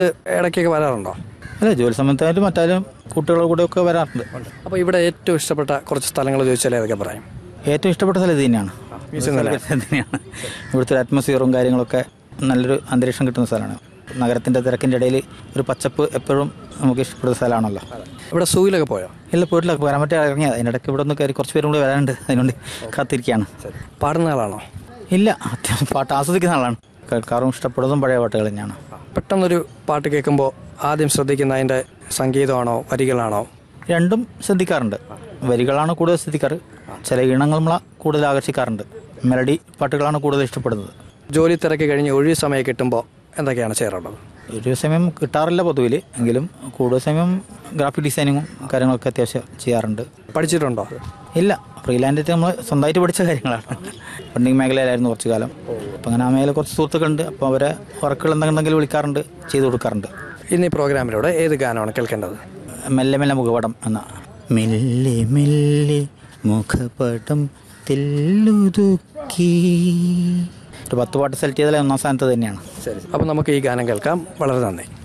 ഇടയ്ക്കൊക്കെ വരാറുണ്ടോ അല്ല ജോലി സംബന്ധമായിട്ട് മറ്റാരും കുട്ടികളുടെ കൂടെ ഒക്കെ വരാറുണ്ട് അപ്പോൾ ഇവിടെ ഏറ്റവും ഇഷ്ടപ്പെട്ട കുറച്ച് സ്ഥലങ്ങൾ ചോദിച്ചാൽ ഏതൊക്കെ പറയും ഏറ്റവും ഇഷ്ടപ്പെട്ട സ്ഥലം ഇത് തന്നെയാണ് മ്യൂസിയം തന്നെ. ഇത് തന്നെയാണ് ഇവിടുത്തെ ഒരു അറ്റ്മോസ്ഫിയറും കാര്യങ്ങളൊക്കെ നല്ലൊരു അന്തരീക്ഷം കിട്ടുന്ന സ്ഥലമാണ് നഗരത്തിൻ്റെ തിരക്കിൻ്റെ ഇടയിൽ ഒരു പച്ചപ്പ് എപ്പോഴും നമുക്ക് ഇഷ്ടപ്പെടുന്ന സ്ഥലമാണല്ലോ ഇവിടെ സൂയിലൊക്കെ പോയോ ഇല്ല പോയിട്ടില്ല വരാൻ പറ്റി ഇറങ്ങിയത് അതിനിടയ്ക്ക് ഇവിടെ ഒന്ന് കയറി കുറച്ച് പേരും കൂടി വരാനുണ്ട് അതിനുവേണ്ടി കാത്തിരിക്കുകയാണ് പാടുന്ന ആളാണോ ഇല്ല അത്യാവശ്യം പാട്ട് ആസ്വദിക്കുന്ന ആളാണ് കേൾക്കാറും ഇഷ്ടപ്പെടുന്നതും പഴയ പാട്ടുകൾ തന്നെയാണ് പെട്ടെന്നൊരു പാട്ട് കേൾക്കുമ്പോൾ ആദ്യം ശ്രദ്ധിക്കുന്ന അതിൻ്റെ സംഗീതമാണോ വരികളാണോ രണ്ടും ശ്രദ്ധിക്കാറുണ്ട് വരികളാണ് കൂടുതൽ ശ്രദ്ധിക്കാറ് ചില ഈണങ്ങൾ നമ്മളെ കൂടുതൽ ആകർഷിക്കാറുണ്ട് മെലഡി പാട്ടുകളാണ് കൂടുതൽ ഇഷ്ടപ്പെടുന്നത് ജോലി തിരക്ക് കഴിഞ്ഞ് ഒഴിവ് സമയം കിട്ടുമ്പോൾ എന്തൊക്കെയാണ് ചെയ്യാറുള്ളത് ഒരു സമയം കിട്ടാറില്ല പൊതുവിൽ എങ്കിലും കൂടുതൽ സമയം ഗ്രാഫിക് ഡിസൈനിങ്ങും കാര്യങ്ങളൊക്കെ അത്യാവശ്യം ചെയ്യാറുണ്ട് പഠിച്ചിട്ടുണ്ടോ ഇല്ല ഫ്രീലാൻഡായിട്ട് നമ്മൾ സ്വന്തമായിട്ട് പഠിച്ച കാര്യങ്ങളാണ് ഫണ്ടിങ് മേഖലയിലായിരുന്നു കുറച്ച് കാലം അപ്പം അങ്ങനെ ആ മേഖല കുറച്ച് സുഹൃത്തുക്കളുണ്ട് അപ്പോൾ അവരെ വർക്കുകൾ എന്തെങ്കിലും വിളിക്കാറുണ്ട് ചെയ്തു കൊടുക്കാറുണ്ട് ഇന്ന് ഈ പ്രോഗ്രാമിലൂടെ ഏത് ഗാനമാണ് കേൾക്കേണ്ടത് മെല്ലെ മെല്ലെ മുഖപടം എന്ന മെല്ലെ മെല്ലെ മുഖപടം തെല്ലുതുക്കി ഒരു പത്ത് പാട്ട് സെലക്ട് ചെയ്താൽ ഒന്നാം സ്ഥാനത്ത് തന്നെയാണ് ശരി അപ്പോൾ നമുക്ക് ഈ ഗാനം കേൾക്കാം വളരെ നന്ദി